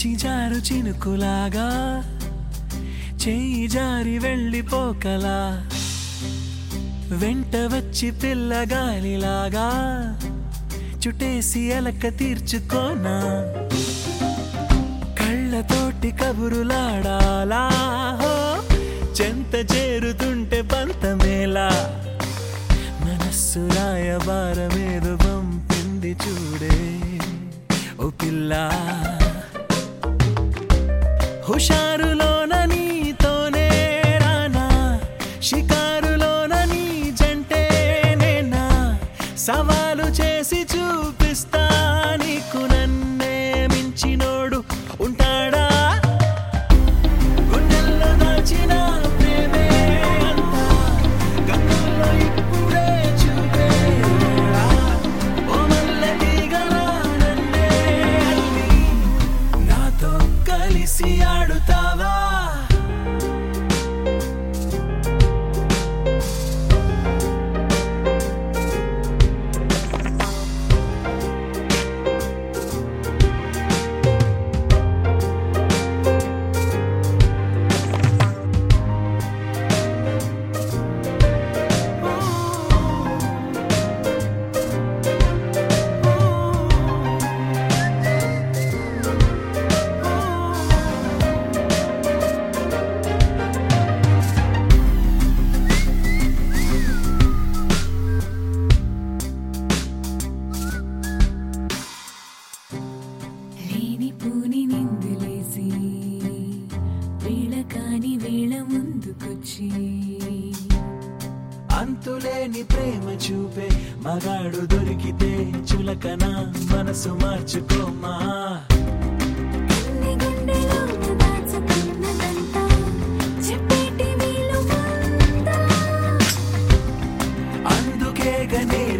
చిజారు చినుకులాగా చెయ్యి జారి వెళ్ళిపోకలా వెంట వచ్చి పిల్లగాలిలాగా చుట్టేసి అలక తీర్చుకోనా కళ్ళతోటి కబురులాడాలా హో, చెంత చేరుతుంటే పంతమేలా మనస్సు రాయబారమేదో పంపింది చూడే ఓ పిల్ల హుషారులోన నీతోనే రానా షికారులోన నీ జంటే నేనా సవాలు చేసి చూపిస్తా నీకు నన్నే మించినోడు ఉంటాడా గుండెల్లో దాచిన ప్రేమే అంతా గంగల్లో ఇప్పుడే చూపేరా ఓ మల్లె తీగలా నన్నే అల్లి నాతో కలిసి ఆడుతావా లేని పూని నిందులేసి వేళ కాని వేళ ముందుకొచ్చి అంతులేని ప్రేమ చూపే మగాడు దొరికితే చులకన మనసు మార్చుకోమా నీ గుండెలోన దాచుకున్నదంతా చెప్పేటి వీలు ఉందా? అందుకే గనే